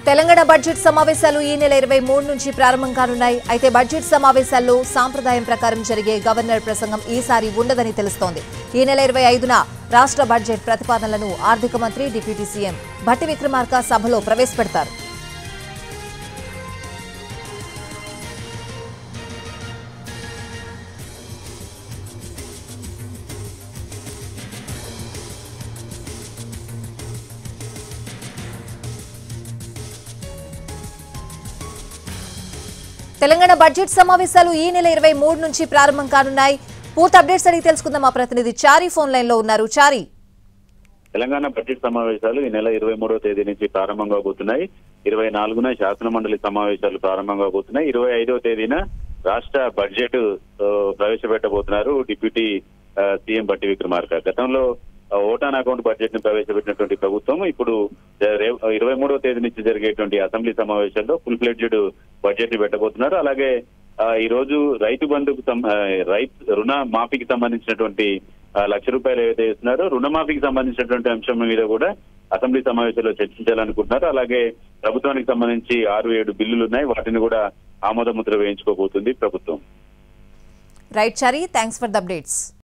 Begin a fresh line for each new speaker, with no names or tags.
Telangana budget సమావేశాలు ఈ నెల ఇరవై మూడు నుంచి ప్రారంభం కానున్నాయి అయితే బడ్జెట్ సమావేశాల్లో సాంప్రదాయం ప్రకారం జరిగే గవర్నర్ ప్రసంగం ఈసారి ఉండదని తెలుస్తోంది ఈ నెల ఇరవై ఐదున రాష్ట్ర బడ్జెట్ ప్రతిపాదనలను ఆర్థిక మంత్రి డిప్యూటీ సీఎం భట్టి విక్రమార్క సభలో ప్రవేశపెడతారు తెలంగాణ బడ్జెట్ సమావేశాలు ఈ నెల ఇరవై మూడు నుంచి ప్రారంభం కానున్నాయి పూర్తి అప్డేట్స్ అడిగి తెలుసుకుందాం మా ప్రతినిధి చారీ ఫోన్ లైన్ లో ఉన్నారు చారీ
తెలంగాణ బడ్జెట్ సమావేశాలు ఈ నెల ఇరవై మూడవ తేదీ నుంచి ప్రారంభం కాబోతున్నాయి ఇరవై నాలుగున శాసన మండలి సమావేశాలు ప్రారంభం కాబోతున్నాయి ఇరవై ఐదవ తేదీన రాష్ట్ర బడ్జెట్ ఆ, ప్రవేశపెట్టబోతున్నారు డిప్యూటీ ఆ, సీఎం బట్టి విక్రమార్క గతంలో ఆ, ఓటాన్ అకౌంట్ బడ్జెట్ ని ప్రవేశపెట్టినటువంటి ప్రభుత్వం ఇప్పుడు ఇరవై మూడవ తేదీ నుంచి జరిగేటువంటి అసెంబ్లీ సమావేశాల్లో ఫుల్ ఫ్లెడ్జెడ్ బడ్జెట్ ని పెట్టబోతున్నారు అలాగే ఆ, ఈ రోజు రైతు బంధుకు సం- ఆ, రైతు రుణ మాఫీకి సంబంధించినటువంటి ఆ, లక్ష రూపాయలు ఏదైతే ఇస్తున్నారో రుణమాఫీకి సంబంధించినటువంటి అంశం మీద కూడా అసెంబ్లీ సమావేశంలో చర్చించాలనుకుంటున్నారు అలాగే ప్రభుత్వానికి సంబంధించి ఆరు ఏడు బిల్లులు ఉన్నాయి వాటిని కూడా ఆమోద ముద్ర వేయించుకోబోతుంది ప్రభుత్వం
right Chari thanks for the updates